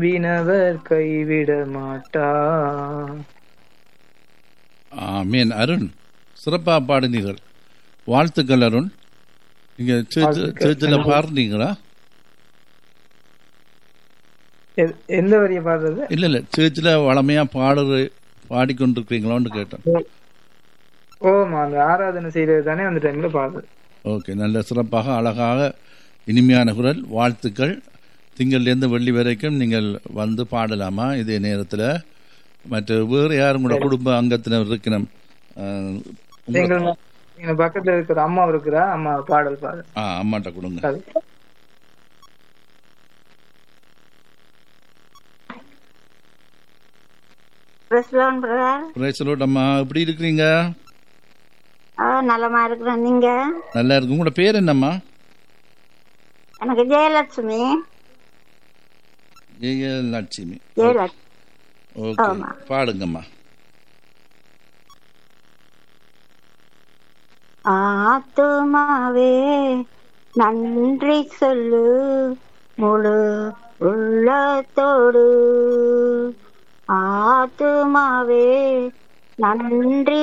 வினவர் கைவிட மாட்டார் ஆமேன் அருண் சிறப்பா பாடினீர்கள் வாழ்த்துக்கள் அருண் நீங்க வாழ்த்துக்கள். சேர்ச்சில் பாடுனீங்களா எ- எந்த வரிய பாடுறது இல்ல இல்ல சேர்ச்சில் வளமையா பாடுற பாடிக்கொண்டிருக்கிறீங்களான்னு கேட்டேன் ஓமா அந்த ஆராதனை செய்யறது தானே அந்த டைம்ல பாடுறது ஓகே நல்ல சிறப்பாக அழகாக இனிமையான குரல் வாழ்த்துக்கள் திங்கள்லேருந்து வெள்ளி வரைக்கும் நீங்கள் வந்து பாடலாமா இதே நேரத்தில் மற்ற வேறு யாரும் கூட குடும்ப அங்கத்தினர் இருக்கணும் அஹ், உங்க- எங்கள் எங்க பக்கத்துல இருக்கிற அம்மா இருக்கிறா அம்மா பாடல் பாடு ஆ அம்மாட்ட கொடுங்க அது பிரஸ்லான் பிரதர் பிரேசலோட் அம்மா எப்படி இருக்கிறீங்க ஆ நலமா இருக்கிறேன் நீங்க நல்லா இருக்கு உங்களோட பேர் என்னம்மா எனக்கு ஜெயலட்சுமி ஏஎல் லட்சுமி ஜெயலட்சுமி ஓகே ஆமா. பாடுங்கம்மா ஆத்துமாவே நன்றி சொல்லு முழு உள்ளத்தோடு ஆத்துமாவே நன்றி